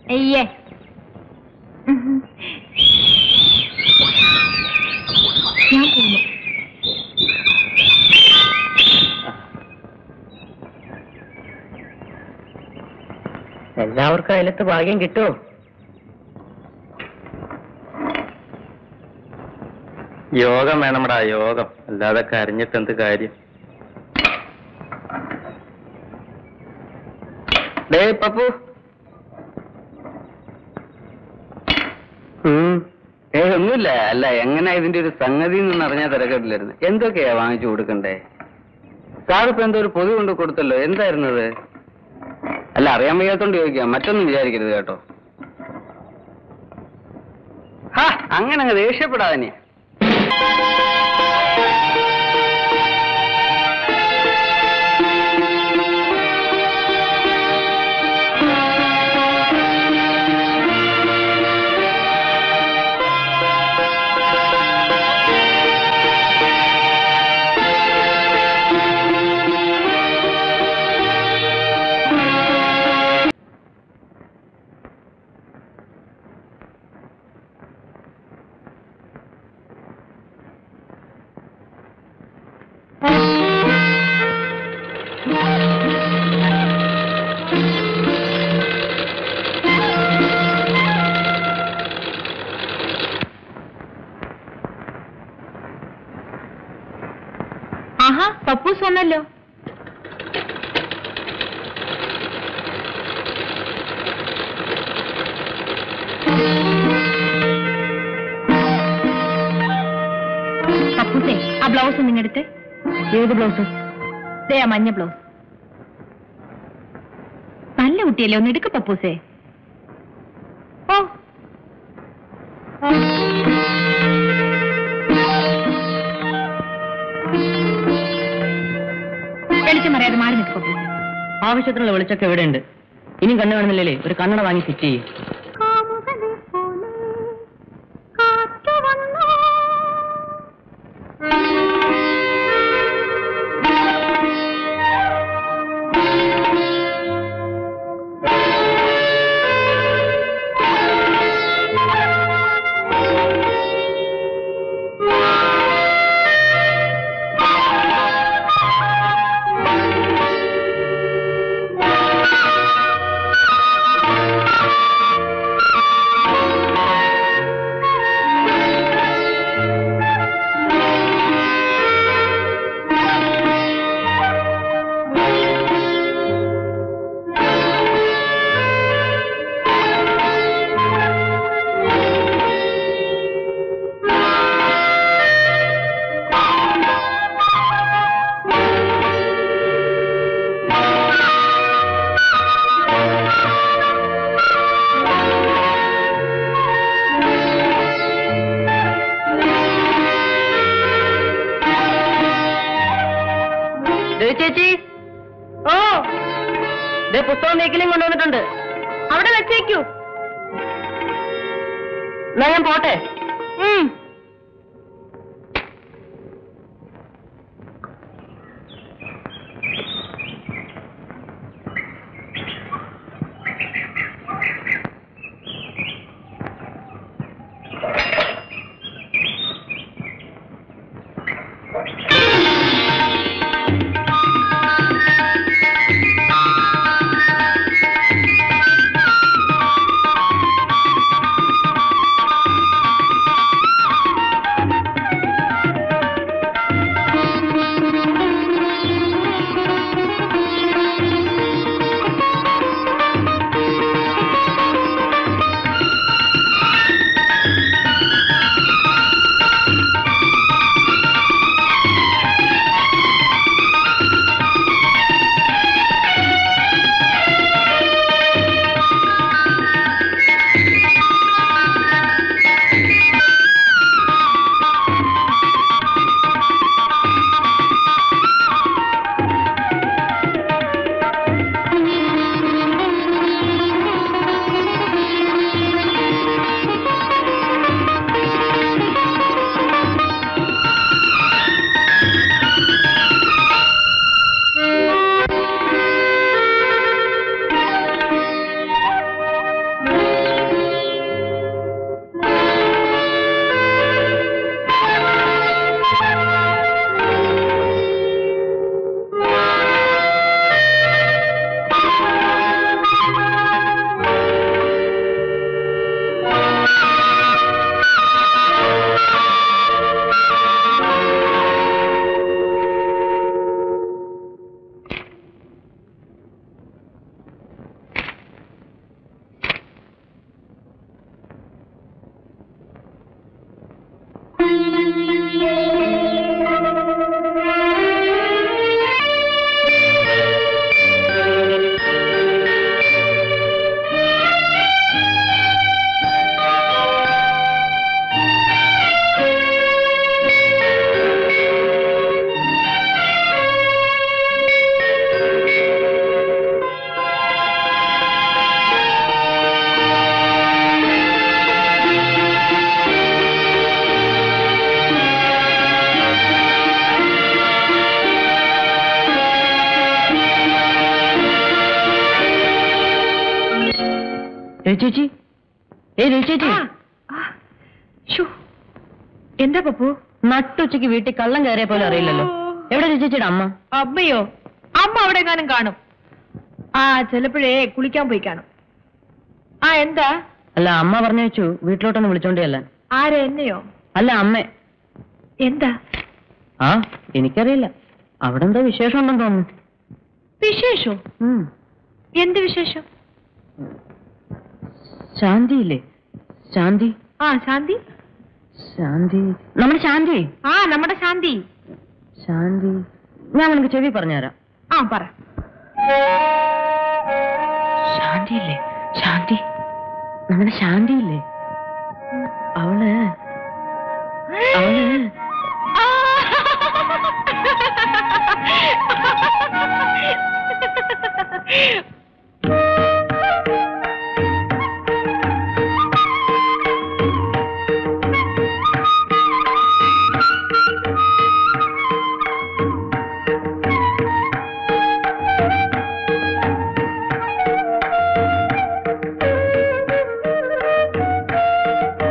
അയ്യേ ഞാൻ പോകുന്നു എല്ലാവർക്കും അതിലത്ത് ഭാഗ്യം കിട്ടുമോ യോഗം വേണമടാ യോഗം അല്ലാതെ കരഞ്ഞിട്ട് എന്ത് കാര്യം ഡേ പപ്പു ഏ ഒന്നുമില്ല അല്ല എങ്ങനെ ഇതിന്റെ ഒരു സംഗതി എന്ന് അറിഞ്ഞാൽ തിരക്കിട്ടില്ലായിരുന്നു എന്തൊക്കെയാ വാങ്ങിച്ചു കൊടുക്കണ്ടേ സാറിപ്പോ എന്തോ ഒരു പൊതു കൊണ്ട് കൊടുത്തല്ലോ എന്തായിരുന്നത് അല്ല അറിയാൻ വയ്യാത്തോണ്ട് ചോദിക്കാം മറ്റൊന്നും വിചാരിക്കരുത് കേട്ടോ ഹാ അങ്ങനെ അങ്ങ് ദേഷ്യപ്പെടാതെ ആഹാ പപ്പൂസ് വന്നല്ലോ പപ്പൂസേ ആ ബ്ലൗസ് നിങ്ങടുത്ത് ഏത് ബ്ലൗസ് ദേ ആ മഞ്ഞ ബ്ലൗസ് നല്ല കുട്ടിയല്ലേ ഒന്ന് എടുക്ക പപ്പൂസേ ഓ വെളിച്ചം പറയാതെ മാറി നിൽക്ക് പപ്പൂസേ ആവശ്യത്തിനുള്ള വെളിച്ചൊക്കെ എവിടെ ഉണ്ട് ഇനി കണ്ണു കാണുന്നില്ലേ ഒരു കണ്ണട വാങ്ങി ഫിറ്റ് ചെയ്യും ചേച്ചി ഓ ദേ പുസ്തകം നീക്കലും കൊണ്ടുവന്നിട്ടുണ്ട് അവിടെ വെച്ചേക്കൂ എന്നാ ഞാൻ പോട്ടെ രവിചേച്ചി ഏയ് രവിചേച്ചി ആ, ആ, ശ്ശോ. എന്താ പപ്പു നട്ടുച്ചയ്ക്ക് വീട്ടിൽ കള്ളം കയറിയ പോലെ അറിയില്ലല്ലോ എവിടെ രവിചേച്ചിയുടെ അമ്മ അമ്മയോ അമ്മ അവിടെ എങ്ങാനും കാണും ആ ചിലപ്പോഴേ കുളിക്കാൻ പോയി കാണും ആ എന്താ അല്ല അമ്മ പറഞ്ഞു വെച്ചു വീട്ടിലോട്ടൊന്ന് വിളിച്ചോണ്ടേ അല്ല ആരെ എന്നെയോ അല്ല അമ്മ എന്താ ആ എനിക്കറിയില്ല അവിടെ എന്തോ വിശേഷം ഉണ്ടെന്ന് തോന്നുന്നു വിശേഷോ ഉം. എന്ത് വിശേഷം ശാന്തിയില്ലേ ശാന്തി ആ ശാന്തി ശാന്തി നമ്മുടെ ശാന്തി ആ നമ്മുടെ ശാന്തി ശാന്തി ഞാൻ നിനക്ക് ചെവി പറഞ്ഞുതരാം ആ പറ ശാന്തിയില്ലേ ശാന്തി നമ്മുടെ ശാന്തിയില്ലേ അവള് അവള്